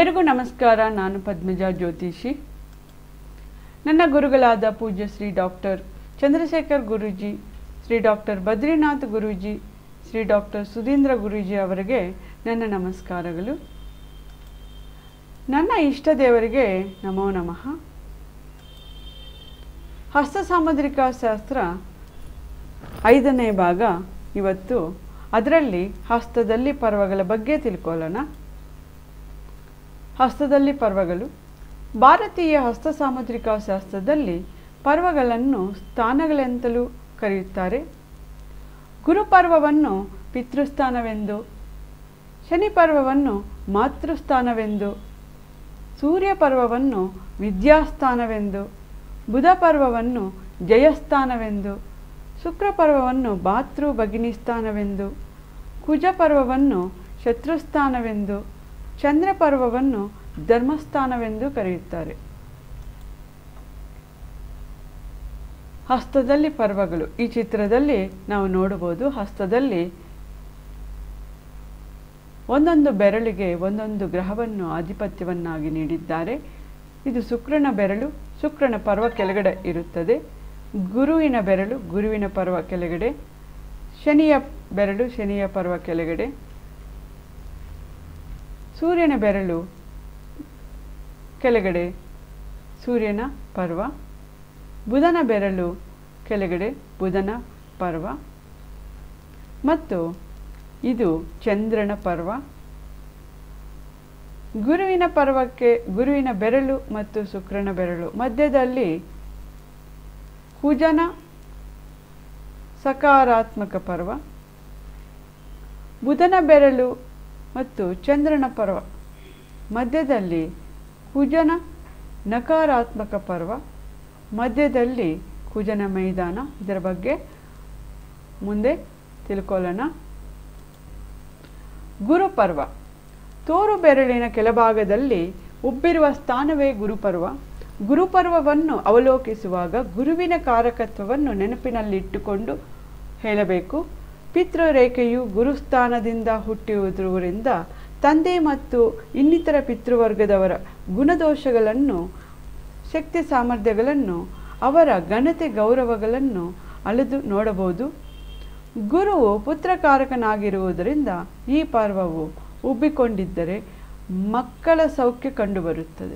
ಎಲ್ಲರಿಗೂ ನಮಸ್ಕಾರ ನಾನು ಪದ್ಮಜಾ ಜ್ಯೋತಿಷಿ ನನ್ನ ಗುರುಗಳಾದ ಪೂಜ್ಯ Shri doctor Chandrashekhar Guruji Shri doctor Badrinath Guruji Shri doctor Sudhindra Guruji ಅವರಿಗೆ ನನ್ನ ನಮಸ್ಕಾರಗಳು ನನ್ನ ಇಷ್ಟ ದೇವರಿಗೆ ನಮೋ ನಮಃ ಹಸ್ತ ಸಾಮುದ್ರಿಕ ಶಾಸ್ತ್ರ ಐದನೇ ಭಾಗ ಇವತ್ತು ಅದರಲ್ಲಿ ಹಸ್ತದಲ್ಲಿ ಪರ್ವಗಳ ಬಗ್ಗೆ ತಿಳ್ಕೊಳ್ಳೋಣ ಹಸ್ತದಲ್ಲಿ ಪರ್ವಗಳು ಭಾರತೀಯ ಹಸ್ತ ಸಾಮುದ್ರಿಕ ಶಾಸ್ತ್ರದಲ್ಲಿ ಪರ್ವಗಳನ್ನು ಸ್ಥಾನಗಳೆಂತಲೂ ಕರೆಯುತ್ತಾರೆ ಗುರುಪರ್ವವನ್ನು ಪಿತೃಸ್ಥಾನವೆಂದು ಶನಿ ಪರ್ವವನ್ನು ಮಾತೃಸ್ಥಾನವೆಂದು ಸೂರ್ಯ ಪರ್ವವನ್ನು ವಿದ್ಯಾಸ್ಥಾನವೆಂದು ಬುಧ ಪರ್ವವನ್ನು ಜಯಸ್ಥಾನವೆಂದು ಶುಕ್ರ ಪರ್ವವನ್ನು ಭಾತೃ ಭಗಿನಿ ಸ್ಥಾನವೆಂದು ಕುಜ ಪರ್ವವನ್ನು ಶತ್ರುಸ್ಥಾನವೆಂದು ಚಂದ್ರ ಪರ್ವವನ್ನು ಧರ್ಮಸ್ಥಾನವೆಂದು ಕರೆಯುತ್ತಾರೆ ಹಸ್ತದಲ್ಲಿ ಪರ್ವಗಳು ಈ ಚಿತ್ರದಲ್ಲಿ ನಾವು ನೋಡಬಹುದು ಹಸ್ತದಲ್ಲಿ ಒಂದೊಂದು ಬೆರಳಿಗೆ ಒಂದೊಂದು ಗ್ರಹವನ್ನು ಆಧಿಪತ್ಯವನ್ನಾಗಿ ನೀಡಿದ್ದಾರೆ ಇದು ಶುಕ್ರನ ಬೆರಳು ಶುಕ್ರನ ಪರ್ವ ಕೆಳಗಡೆ ಇರುತ್ತದೆ ಗುರುವಿನ ಬೆರಳು ಗುರುವಿನ ಪರ್ವ ಕೆಳಗಡೆ ಶನಿಯ ಬೆರಳು ಶನಿಯ ಪರ್ವ ಕೆಳಗಡೆ ಸೂರ್ಯನ ಬೆರಳು ಕೆಳಗಡೆ ಸೂರ್ಯನ ಪರ್ವ ಬುಧನ ಬೆರಳು ಕೆಳಗಡೆ ಬುಧನ ಪರ್ವ ಮತ್ತು ಇದು ಚಂದ್ರನ ಪರ್ವ ಗುರುವಿನ ಪರ್ವಕ್ಕೆ ಗುರುವಿನ ಬೆರಳು ಮತ್ತು ಶುಕ್ರನ ಬೆರಳು ಮಧ್ಯದಲ್ಲಿ ಕುಜನ ಸಕಾರಾತ್ಮಕ ಪರ್ವ ಬುಧನ ಬೆರಳು ಮತ್ತು ಚಂದ್ರನ ಪರ್ವ ಮಧ್ಯದಲ್ಲಿ ಕುಜನ ನಕಾರಾತ್ಮಕ ಪರ್ವ ಮಧ್ಯದಲ್ಲಿ ಕುಜನ ಮೈದಾನ ಇದರ ಬಗ್ಗೆ ಮುಂದೆ ತಿಳ್ಕೊಳ್ಳೋಣ ಗುರುಪರ್ವ ತೋರು ಬೆರಳಿನ ಕೆಳಭಾಗದಲ್ಲಿ ಉಬ್ಬಿರುವ ಸ್ಥಾನವೇ ಗುರುಪರ್ವ ಗುರುಪರ್ವವನ್ನು ಅವಲೋಕಿಸುವಾಗ ಗುರುವಿನ ಕಾರಕತ್ವವನ್ನು ನೆನಪಿನಲ್ಲಿಟ್ಟುಕೊಂಡು ಹೇಳಬೇಕು ಪಿತೃರೇಖೆಯು ಗುರುಸ್ಥಾನದಿಂದ ಹುಟ್ಟಿರುವುದರಿಂದ ತಂದೆ ಮತ್ತು ಇನ್ನಿತರ ಪಿತೃವರ್ಗದವರ ಗುಣದೋಷಗಳನ್ನು ಶಕ್ತಿ ಸಾಮರ್ಥ್ಯಗಳನ್ನು ಅವರ ಘನತೆ ಗೌರವಗಳನ್ನು ಅಳೆದು ನೋಡಬಹುದು ಗುರುವು ಪುತ್ರಕಾರಕನಾಗಿರುವುದರಿಂದ ಈ ಪರ್ವವು ಉಬ್ಬಿಕೊಂಡಿದ್ದರೆ ಮಕ್ಕಳ ಸೌಖ್ಯ ಕಂಡುಬರುತ್ತದೆ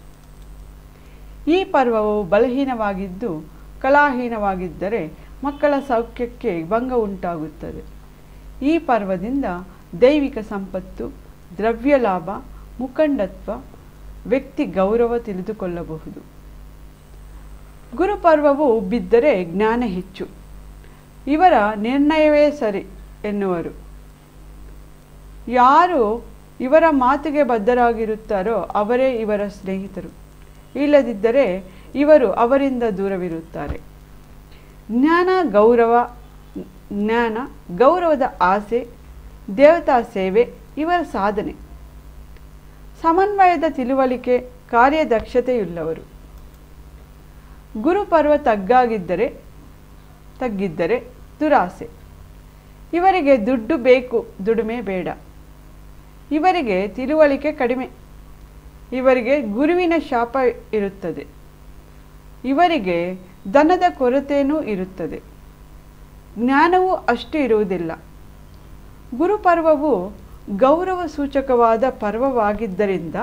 ಈ ಪರ್ವವು ಬಲಹೀನವಾಗಿದ್ದು ಕಲಾಹೀನವಾಗಿದ್ದರೆ ಮಕ್ಕಳ ಸೌಖ್ಯಕ್ಕೆ ಭಂಗ ಉಂಟಾಗುತ್ತದೆ ಈ ಪರ್ವದಿಂದ ದೈವಿಕ ಸಂಪತ್ತು ದ್ರವ್ಯ ಲಾಭ ಮುಖಂಡತ್ವ ವ್ಯಕ್ತಿ ಗೌರವ ತಿಳಿದುಕೊಳ್ಳಬಹುದು ಗುರುಪರ್ವವು ಬಿದ್ದರೆ ಜ್ಞಾನ ಹೆಚ್ಚು ಇವರ ನಿರ್ಣಯವೇ ಸರಿ ಎನ್ನುವರು ಯಾರು ಇವರ ಮಾತಿಗೆ ಬದ್ಧರಾಗಿರುತ್ತಾರೋ ಅವರೇ ಇವರ ಸ್ನೇಹಿತರು ಇಲ್ಲದಿದ್ದರೆ ಇವರು ಅವರಿಂದ ದೂರವಿರುತ್ತಾರೆ ಜ್ಞಾನ ಗೌರವ ಜ್ಞಾನ ಗೌರವದ ಆಸೆ ದೇವತಾ ಸೇವೆ ಇವರ ಸಾಧನೆ ಸಮನ್ವಯದ ತಿಳುವಳಿಕೆ ಕಾರ್ಯದಕ್ಷತೆಯುಳ್ಳವರು ಗುರುಪರ್ವ ತಗ್ಗಾಗಿದ್ದರೆ ತಗ್ಗಿದ್ದರೆ ದುರಾಸೆ ಇವರಿಗೆ ದುಡ್ಡು ಬೇಕು ದುಡಿಮೆ ಬೇಡ ಇವರಿಗೆ ತಿಳುವಳಿಕೆ ಕಡಿಮೆ ಇವರಿಗೆ ಗುರುವಿನ ಶಾಪ ಇರುತ್ತದೆ ಇವರಿಗೆ ದನದ ಕೊರತೆಯೂ ಇರುತ್ತದೆ ಜ್ಞಾನವೂ ಅಷ್ಟು ಇರುವುದಿಲ್ಲ ಗುರುಪರ್ವವು ಗೌರವ ಸೂಚಕವಾದ ಪರ್ವವಾಗಿದ್ದರಿಂದ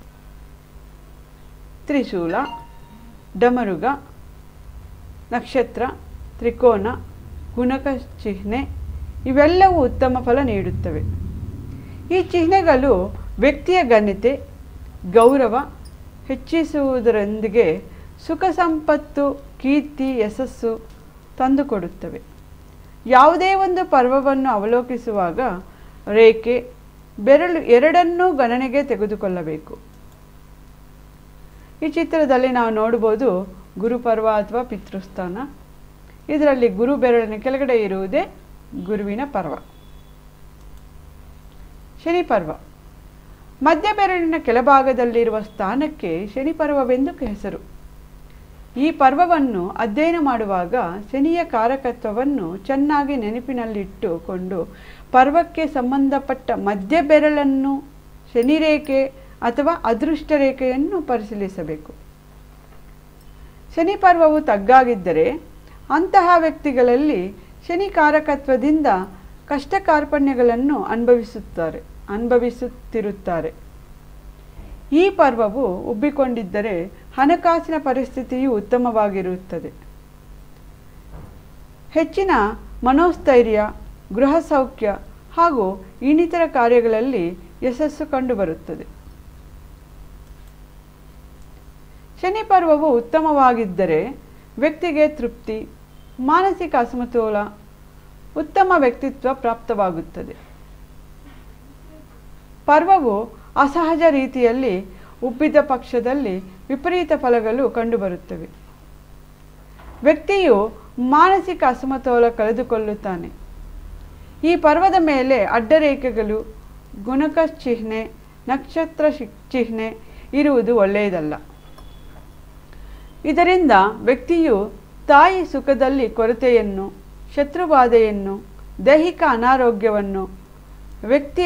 ತ್ರಿಶೂಲ ಡಮರುಗ ನಕ್ಷತ್ರ ತ್ರಿಕೋನ ಗುಣಕ ಚಿಹ್ನೆ ಇವೆಲ್ಲವೂ ಉತ್ತಮ ಫಲ ನೀಡುತ್ತವೆ ಈ ಚಿಹ್ನೆಗಳು ವ್ಯಕ್ತಿಯ ಘನತೆ ಗೌರವ ಹೆಚ್ಚಿಸುವುದರೊಂದಿಗೆ ಸುಖ ಸಂಪತ್ತು ಕೀರ್ತಿ ಯಶಸ್ಸು ತಂದುಕೊಡುತ್ತವೆ ಯಾವುದೇ ಒಂದು ಪರ್ವವನ್ನು ಅವಲೋಕಿಸುವಾಗ ರೇಖೆ ಬೆರಳು ಎರಡನ್ನೂ ಗಣನೆಗೆ ತೆಗೆದುಕೊಳ್ಳಬೇಕು ಈ ಚಿತ್ರದಲ್ಲಿ ನಾವು ನೋಡ್ಬೋದು ಗುರುಪರ್ವ ಅಥವಾ ಪಿತೃಸ್ಥಾನ ಇದರಲ್ಲಿ ಗುರು ಬೆರಳಿನ ಕೆಳಗಡೆ ಇರುವುದೇ ಗುರುವಿನ ಪರ್ವ ಶನಿ ಪರ್ವ ಮಧ್ಯ ಬೆರಳಿನ ಕೆಳಭಾಗದಲ್ಲಿರುವ ಸ್ಥಾನಕ್ಕೆ ಶನಿ ಪರ್ವವೆಂದು ಹೆಸರು ಈ ಪರ್ವವನ್ನು ಅಧ್ಯಯನ ಮಾಡುವಾಗ ಶನಿಯ ಕಾರಕತ್ವವನ್ನು ಚೆನ್ನಾಗಿ ನೆನಪಿನಲ್ಲಿಟ್ಟುಕೊಂಡು ಪರ್ವಕ್ಕೆ ಸಂಬಂಧಪಟ್ಟ ಮಧ್ಯ ಬೆರಳನ್ನು ಶನಿರೇಖೆ ಅಥವಾ ಅದೃಷ್ಟ ರೇಖೆಯನ್ನು ಪರಿಶೀಲಿಸಬೇಕು ಶನಿ ಪರ್ವವು ತಗ್ಗಾಗಿದ್ದರೆ ಅಂತಹ ವ್ಯಕ್ತಿಗಳಲ್ಲಿ ಶನಿ ಕಾರಕತ್ವದಿಂದ ಕಷ್ಟ ಕಾರ್ಪಣ್ಯಗಳನ್ನು ಅನುಭವಿಸುತ್ತಾರೆ ಅನುಭವಿಸುತ್ತಿರುತ್ತಾರೆ ಈ ಪರ್ವವು ಉಬ್ಬಿಕೊಂಡಿದ್ದರೆ ಹಣಕಾಸಿನ ಪರಿಸ್ಥಿತಿಯು ಉತ್ತಮವಾಗಿರುತ್ತದೆ ಹೆಚ್ಚಿನ ಮನೋಸ್ಥೈರ್ಯ ಗೃಹ ಸೌಖ್ಯ ಹಾಗೂ ಇನ್ನಿತರ ಕಾರ್ಯಗಳಲ್ಲಿ ಯಶಸ್ಸು ಕಂಡುಬರುತ್ತದೆ ಶನಿ ಪರ್ವವು ಉತ್ತಮವಾಗಿದ್ದರೆ ವ್ಯಕ್ತಿಗೆ ತೃಪ್ತಿ ಮಾನಸಿಕ ಅಸಮತೋಲ ಉತ್ತಮ ವ್ಯಕ್ತಿತ್ವ ಪ್ರಾಪ್ತವಾಗುತ್ತದೆ ಪರ್ವವು ಅಸಹಜ ರೀತಿಯಲ್ಲಿ ಉಬ್ಬಿದ ಪಕ್ಷದಲ್ಲಿ ವಿಪರೀತ ಫಲಗಳು ಕಂಡುಬರುತ್ತವೆ ವ್ಯಕ್ತಿಯು ಮಾನಸಿಕ ಅಸಮತೋಲ ಕಳೆದುಕೊಳ್ಳುತ್ತಾನೆ ಈ ಪರ್ವದ ಮೇಲೆ ಅಡ್ಡರೇಖೆಗಳು ಗುಣಕ ಚಿಹ್ನೆ ನಕ್ಷತ್ರ ಶಿ- ಚಿಹ್ನೆ ಇರುವುದು ಒಳ್ಳೆಯದಲ್ಲ ಇದರಿಂದ ವ್ಯಕ್ತಿಯು ತಾಯಿ ಸುಖದಲ್ಲಿ ಕೊರತೆಯನ್ನು ಶತ್ರುಬಾಧೆಯನ್ನು ದೈಹಿಕ ಅನಾರೋಗ್ಯವನ್ನು ವ್ಯಕ್ತಿ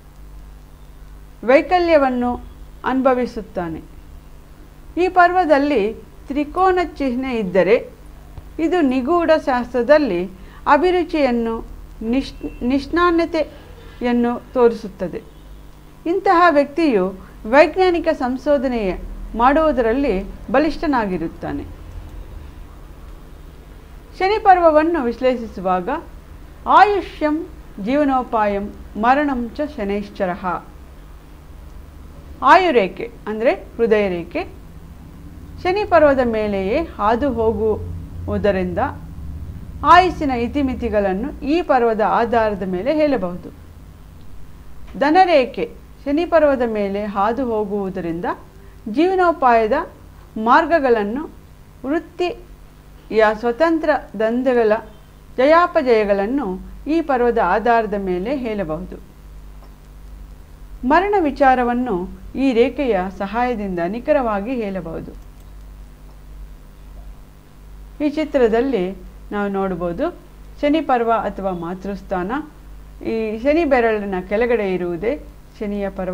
ವೈಕಲ್ಯವನ್ನು ಅನುಭವಿಸುತ್ತಾನೆ ಈ ಪರ್ವದಲ್ಲಿ ತ್ರಿಕೋನ ಚಿಹ್ನೆ ಇದ್ದರೆ ಇದು ನಿಗೂಢ ಶಾಸ್ತ್ರದಲ್ಲಿ ಅಭಿರುಚಿಯನ್ನು ನಿಶ್ ನಿಷ್ಣಾನ್ಯತೆಯನ್ನು ತೋರಿಸುತ್ತದೆ ಇಂತಹ ವ್ಯಕ್ತಿಯು ವೈಜ್ಞಾನಿಕ ಸಂಶೋಧನೆ ಮಾಡುವುದರಲ್ಲಿ ಬಲಿಷ್ಠನಾಗಿರುತ್ತಾನೆ ಶನಿ ಪರ್ವವನ್ನು ವಿಶ್ಲೇಷಿಸುವಾಗ ಆಯುಷ್ಯಂ ಜೀವನೋಪಾಯಂ ಮರಣಂ ಚ ಶನೈಶ್ಚರ ಆಯುರೇಖೆ ಅಂದರೆ ಹೃದಯ ರೇಖೆ ಶನಿ ಪರ್ವದ ಮೇಲೆಯೇ ಹಾದು ಹೋಗುವುದರಿಂದ ಆಯುಸ್ಸಿನ ಇತಿಮಿತಿಗಳನ್ನು ಈ ಪರ್ವದ ಆಧಾರದ ಮೇಲೆ ಹೇಳಬಹುದು ಧನರೇಖೆ ಶನಿ ಪರ್ವದ ಮೇಲೆ ಹಾದು ಹೋಗುವುದರಿಂದ ಜೀವನೋಪಾಯದ ಮಾರ್ಗಗಳನ್ನು ವೃತ್ತಿಯ ಸ್ವತಂತ್ರ ದಂಧೆಗಳ ಜಯಾಪಜಯಗಳನ್ನು ಈ ಪರ್ವದ ಆಧಾರದ ಮೇಲೆ ಹೇಳಬಹುದು ಮರಣ ವಿಚಾರವನ್ನು ಈ ರೇಖೆಯ ಸಹಾಯದಿಂದ ನಿಖರವಾಗಿ ಹೇಳಬಹುದು ಈ ಚಿತ್ರದಲ್ಲಿ ನಾವು ನೋಡ್ಬೋದು ಶನಿ ಪರ್ವ ಅಥವಾ ಮಾತೃಸ್ಥಾನ ಈ ಶನಿ ಬೆರಳಿನ ಕೆಳಗಡೆ ಇರುವುದೇ ಶನಿಯ ಪರ್ವ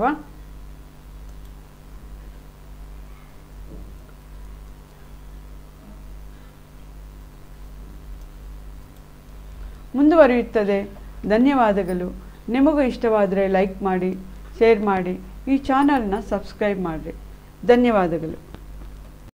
ಮುಂದುವರಿಯುತ್ತದೆ ಧನ್ಯವಾದಗಳು ನಿಮಗೂ ಇಷ್ಟವಾದರೆ ಲೈಕ್ ಮಾಡಿ ಶೇರ್ ಮಾಡಿ ಈ ಚಾನಲ್ನ ಸಬ್ಸ್ಕ್ರೈಬ್ ಮಾಡಿರಿ ಧನ್ಯವಾದಗಳು